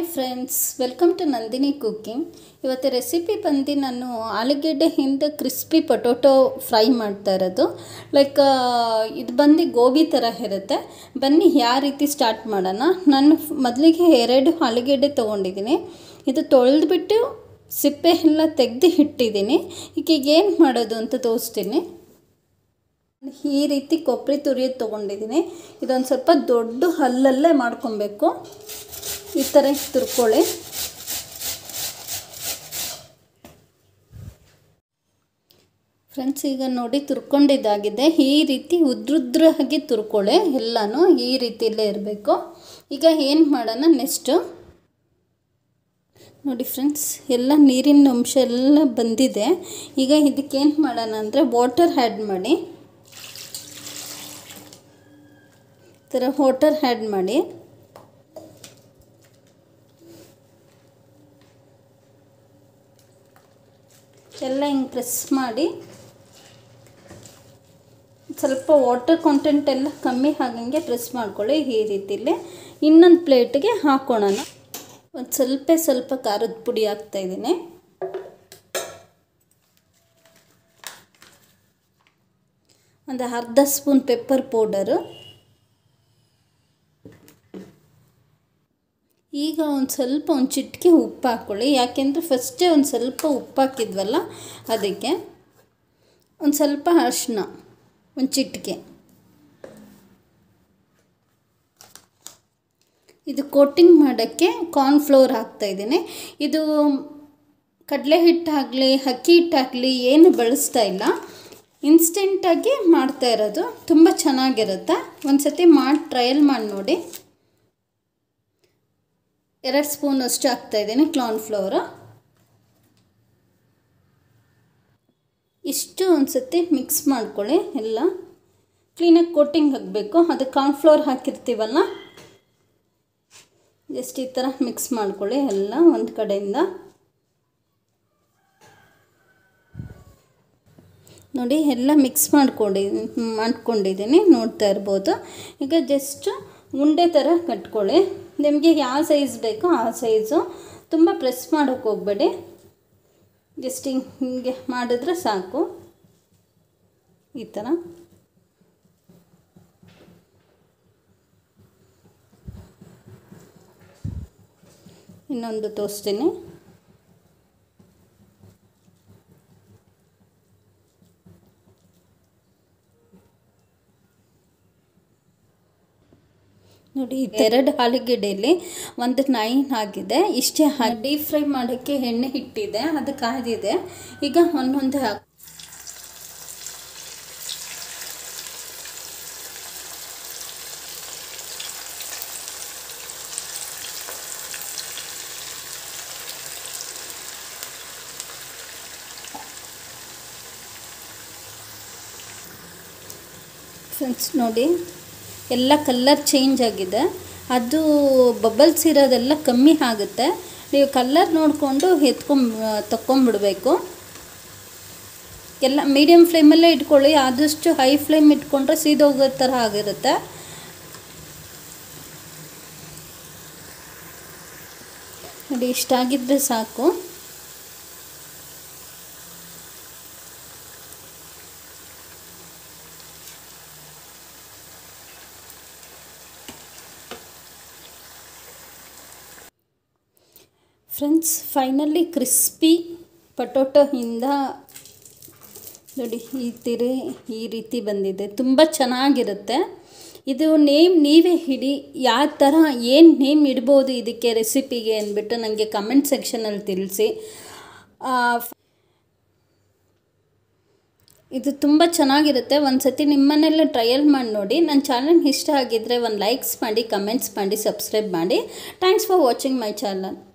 friends welcome to Nandini cooking ಇವತ್ತು recipe ಬಂದು ನಾನು ಆಲೂಗೆಡ್ಡೆಯಿಂದ ಕ್ರಿಸ್ಪಿ ಪೊಟೊಟೊ ಫ್ರೈ ಮಾಡ್ತಾ ಇರೋದು ಲೈಕ್ ಇದು ಬಂದು ಗೋಬಿ ಥರ ಇರುತ್ತೆ ಬನ್ನಿ ಯಾವ ರೀತಿ ಸ್ಟಾರ್ಟ್ ಮಾಡೋಣ ನಾನು ಮೊದಲಿಗೆ ಎರಡು ಆಲೂಗೆಡ್ಡೆ ತೊಗೊಂಡಿದ್ದೀನಿ ಇದು ತೊಳೆದ್ಬಿಟ್ಟು ಸಿಪ್ಪೆ ಎಲ್ಲ ತೆಗೆದು ಇಟ್ಟಿದ್ದೀನಿ ಈಗ ಏನು ಮಾಡೋದು ಅಂತ ತೋರಿಸ್ತೀನಿ ಈ ರೀತಿ ಕೊಬ್ಬರಿ ತುರಿಯೋದು ತೊಗೊಂಡಿದ್ದೀನಿ ಇದೊಂದು ಸ್ವಲ್ಪ ದೊಡ್ಡ ಹಲ್ಲಲ್ಲೇ ಮಾಡ್ಕೊಬೇಕು ಈ ಥರ ತುರ್ಕೊಳ್ಳಿ ಫ್ರೆಂಡ್ಸ್ ಈಗ ನೋಡಿ ತುರ್ಕೊಂಡಿದ್ದಾಗಿದೆ ಈ ರೀತಿ ಉದ್ರುದ್ರಾಗಿ ತುರ್ಕೊಳ್ಳಿ ಎಲ್ಲನೂ ಈ ರೀತಿಯಲ್ಲೇ ಇರಬೇಕು ಈಗ ಏನು ಮಾಡೋಣ ನೆಕ್ಸ್ಟು ನೋಡಿ ಫ್ರೆಂಡ್ಸ್ ಎಲ್ಲ ನೀರಿನ ಅಂಶ ಎಲ್ಲ ಬಂದಿದೆ ಈಗ ಇದಕ್ಕೇನು ಮಾಡೋಣ ಅಂದರೆ ವಾಟರ್ ಆ್ಯಡ್ ಮಾಡಿ ಈ ಥರ ವಾಟರ್ ಆ್ಯಡ್ ಮಾಡಿ ಎಲ್ಲ ಹಿಂಗೆ ಪ್ರೆಸ್ ಮಾಡಿ ಸ್ವಲ್ಪ ವಾಟರ್ ಕಾಂಟೆಂಟ್ ಎಲ್ಲ ಕಮ್ಮಿ ಆಗಂಗೆ ಪ್ರೆಸ್ ಮಾಡ್ಕೊಳ್ಳಿ ಈ ರೀತಿಲಿ ಇನ್ನೊಂದು ಪ್ಲೇಟಿಗೆ ಹಾಕೋಣ ಒಂದು ಸ್ವಲ್ಪ ಸ್ವಲ್ಪ ಖಾರದ ಪುಡಿ ಹಾಕ್ತಾಯಿದ್ದೀನಿ ಒಂದು ಅರ್ಧ ಸ್ಪೂನ್ ಪೆಪ್ಪರ್ ಪೌಡರು ಈಗ ಒಂದು ಸ್ವಲ್ಪ ಒಂದು ಚಿಟಿಕೆ ಉಪ್ಪು ಹಾಕ್ಕೊಳ್ಳಿ ಯಾಕೆಂದರೆ ಫಸ್ಟೇ ಒಂದು ಸ್ವಲ್ಪ ಉಪ್ಪು ಹಾಕಿದ್ವಲ್ಲ ಅದಕ್ಕೆ ಒಂದು ಸ್ವಲ್ಪ ಅರಿಶಿನ ಒಂದು ಚಿಟಿಕೆ ಇದು ಕೋಟಿಂಗ್ ಮಾಡೋಕ್ಕೆ ಕಾರ್ನ್ಫ್ಲೋರ್ ಹಾಕ್ತಾಯಿದ್ದೀನಿ ಇದು ಕಡಲೆ ಹಿಟ್ಟಾಗಲಿ ಅಕ್ಕಿ ಹಿಟ್ಟಾಗಲಿ ಏನು ಬಳಸ್ತಾ ಇಲ್ಲ ಇನ್ಸ್ಟೆಂಟಾಗಿ ಮಾಡ್ತಾ ಇರೋದು ತುಂಬ ಚೆನ್ನಾಗಿರುತ್ತೆ ಒಂದು ಸತಿ ಮಾಡಿ ಟ್ರಯಲ್ ಮಾಡಿ ನೋಡಿ ಎರಡು ಸ್ಪೂನ್ ಅಷ್ಟು ಹಾಕ್ತಾಯಿದ್ದೀನಿ ಕ್ಲಾನ್ ಫ್ಲೋರು ಇಷ್ಟು ಒಂದು ಸತಿ ಮಿಕ್ಸ್ ಮಾಡ್ಕೊಳ್ಳಿ ಎಲ್ಲ ಕ್ಲೀನಾಗಿ ಕೋಟಿಂಗ್ ಹಾಕಬೇಕು ಅದು ಕಾರ್ನ್ಫ್ಲೋರ್ ಹಾಕಿರ್ತೀವಲ್ಲ ಜಸ್ಟ್ ಈ ಥರ ಮಿಕ್ಸ್ ಮಾಡ್ಕೊಳ್ಳಿ ಎಲ್ಲ ಒಂದು ಕಡೆಯಿಂದ ನೋಡಿ ಎಲ್ಲ ಮಿಕ್ಸ್ ಮಾಡ್ಕೊಂಡಿ ಮಾಡ್ಕೊಂಡಿದ್ದೀನಿ ನೋಡ್ತಾ ಇರ್ಬೋದು ಈಗ ಜಸ್ಟ್ ಉಂಡೆ ಥರ ಕಟ್ಕೊಳ್ಳಿ ನಿಮಗೆ ಯಾವ ಸೈಜ್ ಬೇಕೋ ಆ ಸೈಜು ತುಂಬ ಪ್ರೆಸ್ ಮಾಡೋಕ್ಕೆ ಹೋಗಬೇಡಿ ಜಸ್ಟ್ ಹಿಂಗೆ ಹಿಂಗೆ ಮಾಡಿದ್ರೆ ಸಾಕು ಈ ಥರ ಇನ್ನೊಂದು ತೋರಿಸ್ತೀನಿ ನೋಡಿ ಎರಡು ಆಲೂಗೆಡ್ಡೆಯಲ್ಲಿ ಒಂದು ನೈನ್ ಆಗಿದೆ ಇಷ್ಟೇ ಡೀಪ್ ಫ್ರೈ ಮಾಡೋಕ್ಕೆ ಎಣ್ಣೆ ಇಟ್ಟಿದೆ ಅದು ಕಾದಿದೆ ಈಗ ಒಂದೊಂದು ಹಾಕಿ ಫ್ರೆಂಡ್ಸ್ ನೋಡಿ ಎಲ್ಲ ಕಲ್ಲರ್ ಚೇಂಜ್ ಆಗಿದೆ ಅದು ಬಬಲ್ಸ್ ಇರೋದೆಲ್ಲ ಕಮ್ಮಿ ಆಗುತ್ತೆ ನೀವು ಕಲ್ಲರ್ ನೋಡಿಕೊಂಡು ಎತ್ಕೊಂಡ್ ತಕ್ಕೊಂಬಿಡ್ಬೇಕು ಎಲ್ಲ ಮೀಡಿಯಮ್ ಫ್ಲೇಮಲ್ಲೇ ಇಟ್ಕೊಳ್ಳಿ ಆದಷ್ಟು ಹೈ ಫ್ಲೇಮ್ ಇಟ್ಕೊಂಡ್ರೆ ಸೀದೋಗೋ ಥರ ಆಗಿರುತ್ತೆ ನೋಡಿ ಇಷ್ಟಾಗಿದ್ದರೆ ಸಾಕು ಫ್ರೆಂಡ್ಸ್ ಫೈನಲಿ ಕ್ರಿಸ್ಪಿ ಪಟೋಟೋಯಿಂದ ನೋಡಿ ಈ ತಿರೆ ಈ ರೀತಿ ಬಂದಿದೆ ತುಂಬ ಚೆನ್ನಾಗಿರುತ್ತೆ ಇದು ನೇಮ್ ನೀವೇ ಹಿಡಿ ಯಾವ ಥರ ಏನು ನೇಮ್ ಇಡ್ಬೋದು ಇದಕ್ಕೆ ರೆಸಿಪಿಗೆ ಅಂದ್ಬಿಟ್ಟು ನನಗೆ ಕಮೆಂಟ್ ಸೆಕ್ಷನಲ್ಲಿ ತಿಳಿಸಿ ಇದು ತುಂಬ ಚೆನ್ನಾಗಿರುತ್ತೆ ಒಂದು ಸತಿ ನಿಮ್ಮನೆಲ್ಲ ಟ್ರಯಲ್ ಮಾಡಿ ನೋಡಿ ನನ್ನ ಚಾನಲ್ ಇಷ್ಟ ಆಗಿದ್ದರೆ ಒಂದು ಲೈಕ್ಸ್ ಮಾಡಿ ಕಮೆಂಟ್ಸ್ ಮಾಡಿ ಸಬ್ಸ್ಕ್ರೈಬ್ ಮಾಡಿ thanks for watching my channel